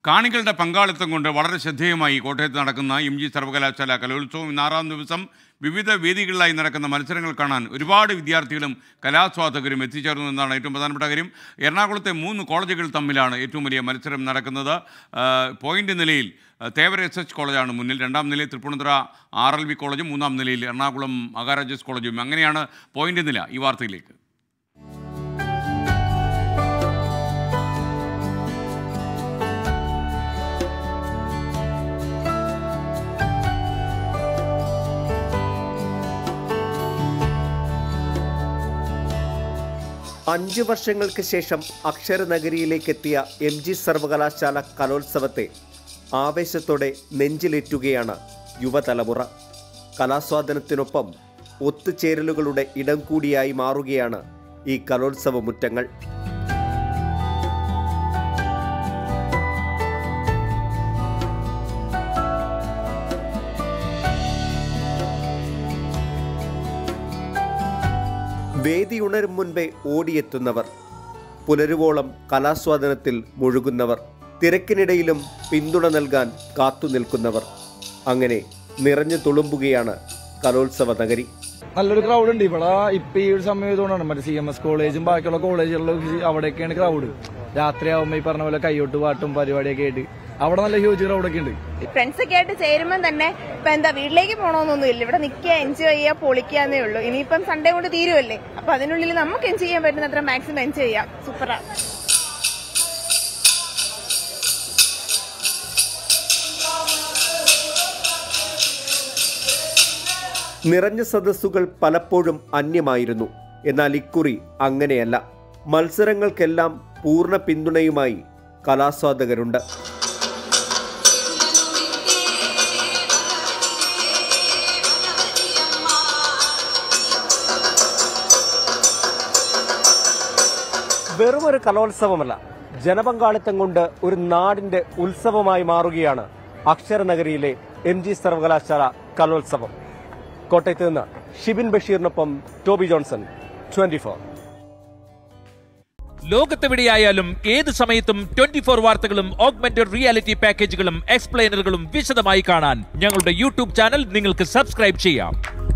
കാണികളുടെ പങ്കാളിത്തം കൊണ്ട് വളരെ ശ്രദ്ധേയമായി കോട്ടയത്ത് നടക്കുന്ന എം ജി സർവകലാശാല കലോത്സവം ഇന്ന് ആറാം ദിവസം വിവിധ വേദികളിലായി നടക്കുന്ന മത്സരങ്ങൾ കാണാൻ ഒരുപാട് വിദ്യാർത്ഥികളും കലാസ്വാദകരും എത്തിച്ചേർന്നു എന്നാണ് ഏറ്റവും പ്രധാനപ്പെട്ട കാര്യം എറണാകുളത്തെ മൂന്ന് കോളേജുകൾ തമ്മിലാണ് ഏറ്റവും വലിയ മത്സരം നടക്കുന്നത് ആ, പോയിന്റ് നിലയിൽ ആ, തേവര എസ് എച്ച് കോളേജാണ് മുന്നിൽ രണ്ടാം നിലയിൽ തൃപ്പൂണിത്തുറ ആർ എൽ വി കോളേജും മൂന്നാം നിലയിൽ എറണാകുളം മഹാരാജാസ് കോളേജും അങ്ങനെയാണ് പോയിന്റ് നില ഈ വാർത്തയിലേക്ക് അഞ്ചു വർഷങ്ങൾക്ക് ശേഷം അക്ഷരനഗരിയിലേക്കെത്തിയ എം ജി സർവകലാശാല കലോത്സവത്തെ ആവേശത്തോടെ നെഞ്ചിലേറ്റുകയാണ് യുവതലമുറ കലാസ്വാദനത്തിനൊപ്പം ഒത്തുചേരലുകളുടെ ഇടം കൂടിയായി മാറുകയാണ് ഈ കലോത്സവ മുറ്റങ്ങൾ വേദിയുണരും മുൻപേ ഓടിയെത്തുന്നവർ പുലരുവോളം കലാസ്വാദനത്തിൽ മുഴുകുന്നവർ തിരക്കിനിടയിലും പിന്തുണ നൽകാൻ കാത്തുനിൽക്കുന്നവർ അങ്ങനെ നിറഞ്ഞു തുളുമ്പുകയാണ് കലോത്സവ നഗരി നല്ലൊരു ക്രൗഡ് ഉണ്ട് ഇവിടെ ഇപ്പൊ ഈ ഒരു സമയം ഇതുകൊണ്ടാണ് മറ്റേ സി എം എസ് കോളേജും ബാക്കിയുള്ള കോളേജുകളിലും അവിടെയൊക്കെയാണ് ക്രൗഡ് രാത്രിയാവുമ്പോ ഈ പറഞ്ഞ പോലെ കയ്യോട്ട് പാട്ടും പരിപാടിയൊക്കെ ആയിട്ട് അവിടെ നല്ല ഹ്യൂജ് ക്രൗഡൊക്കെ ഉണ്ട് ഫ്രണ്ട്സ് ഒക്കെ ആയിട്ട് ചേരുമ്പോൾ തന്നെ ഇപ്പൊ എന്താ വീട്ടിലേക്ക് പോകണമെന്നൊന്നും ഇല്ല ഇവിടെ നിൽക്കുക എൻജോയ് ചെയ്യുക പൊളിക്കാന്നേ ഉള്ളൂ ഇനിയിപ്പം സൺഡേ കൊണ്ട് തീരുമല്ലേ അപ്പൊ അതിനുള്ളിൽ നമുക്ക് എൻജോയ് ചെയ്യാൻ പറ്റുന്ന അത്ര മാക്സിമം എൻജോയ് ചെയ്യാം സൂപ്പറാ നിറഞ്ഞ സദസ്സുകൾ പലപ്പോഴും അന്യമായിരുന്നു എന്നാൽ ഇക്കുറി അങ്ങനെയല്ല മത്സരങ്ങൾക്കെല്ലാം പൂർണ്ണ പിന്തുണയുമായി കലാസ്വാദകരുണ്ട് വെറും ഒരു കലോത്സവമല്ല ജനപങ്കാളിത്തം കൊണ്ട് ഒരു നാടിന്റെ ഉത്സവമായി മാറുകയാണ് അക്ഷരനഗരിയിലെ എം ജി സർവകലാശാല കലോത്സവം കോട്ടയത്ത് നിന്ന് ഷിബിൻ ബഷീറിനൊപ്പം ടോബി ജോൺസൺ ട്വന്റി ഫോർ ലോകത്തെവിടെയായാലും ഏത് സമയത്തും ട്വന്റി ഫോർ വാർത്തകളും ഓഗ്മെന്റഡ് റിയാലിറ്റി പാക്കേജുകളും എക്സ്പ്ലെയിനറുകളും വിശദമായി കാണാൻ ഞങ്ങളുടെ യൂട്യൂബ് ചാനൽ നിങ്ങൾക്ക് സബ്സ്ക്രൈബ് ചെയ്യാം